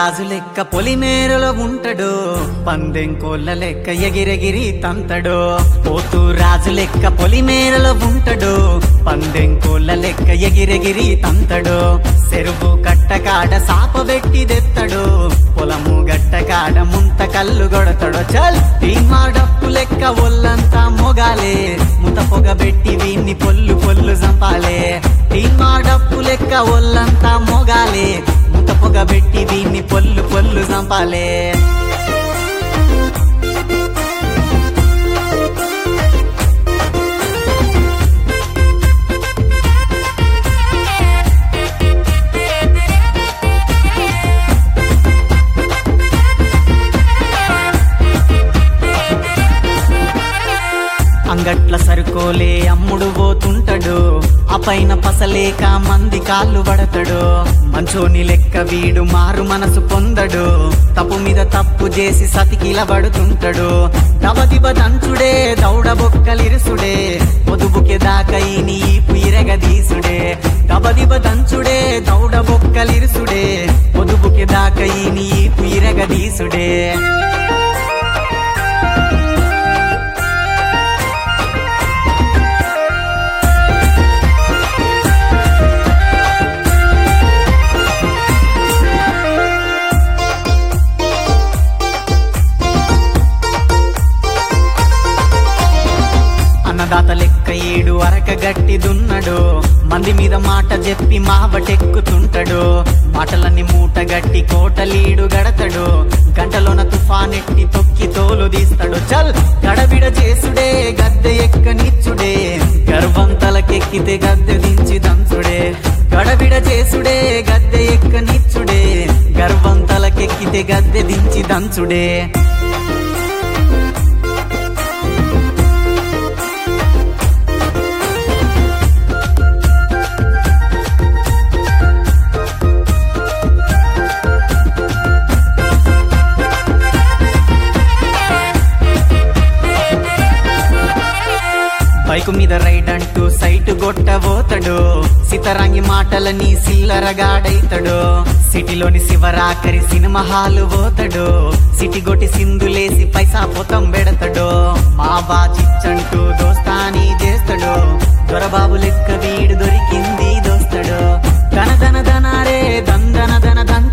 రాజు లెక్క పొలిమేరలో ఉంటాడు పందెం కోళ్ళ లెక్క ఎగిరెగిరి తంతడు పోతూ రాజు లెక్క పొలిమేరలో ఉంటాడు పందెం కోళ్ళ లెక్క ఎగిరెగిరి తంతడు చెరువు కట్టకాడ సాప పెట్టి దెత్తడు పొలము గట్టకాడ ముంత కల్లు కొడతాడు చల్ తీమా డప్పు లెక్క ఒళ్ళంతా మొగాలే ముత పొగ పెట్టి వీన్ని పొల్లు పొల్లు చంపాలే తీమా డప్పు లెక్క ఒళ్ళంతా మొగాలే ముత పొగ పెట్టి వీన్ని పొల్లు పొల్లు చంపాలే అంగట్ల సరుకోలే అమ్ముడు పోతుంటాడు ఆ పైన పసలేక మంది కాళ్ళు పడతాడు మంచోని లెక్క వీడు మారు మనసు పొందడు తప్పు మీద తప్పు చేసి సతికిల పడుతుంటాడు దబదిబ దంచుడే దౌడ బొక్కలిరుసుడే పొదుపుకే దాకై నీ పుయిరగదీసుడే దబదిబ దంచుడే దౌడ బొక్కలిరుసుడే పొదుపుకే దాకై నీ పుయిరగదీసుడే అన్నదాత లెక్క ఏడు అరక గట్టి దున్నడు మంది మీద మాట చెప్పి మావటెక్కుతుంటాడు మాటలన్నీ మూట గట్టి కోటలీడు గడతాడు గంటలోన తుఫానెట్టి తొక్కి తోలు తీస్తాడు చల్ గడబిడ చేసుడే గద్దె ఎక్కనిచ్చుడే గర్వం తలకెక్కితే గద్దె దించి దంచుడే గడబిడ చేసుడే గద్దె ఎక్కనిచ్చుడే గర్వం తలకెక్కితే గద్దె దించి దంచుడే బైకు మీద రైడ్ అంటూ సైట్ గొట్టబోతాడు సితరంగి మాటలని సిల్లరగాడైతాడు సిటీలోని శివరాకరి సినిమా హాలు పోతాడు సిటీ గొట్టి సింధులేసి పైసా పొతం పెడతాడు మా బాచిచ్చంటూ దోస్తాని చేస్తాడు దొరబాబు లెక్క వీడు దొరికింది దోస్తాడు ధన ధన ధనారే దందన ధన దంత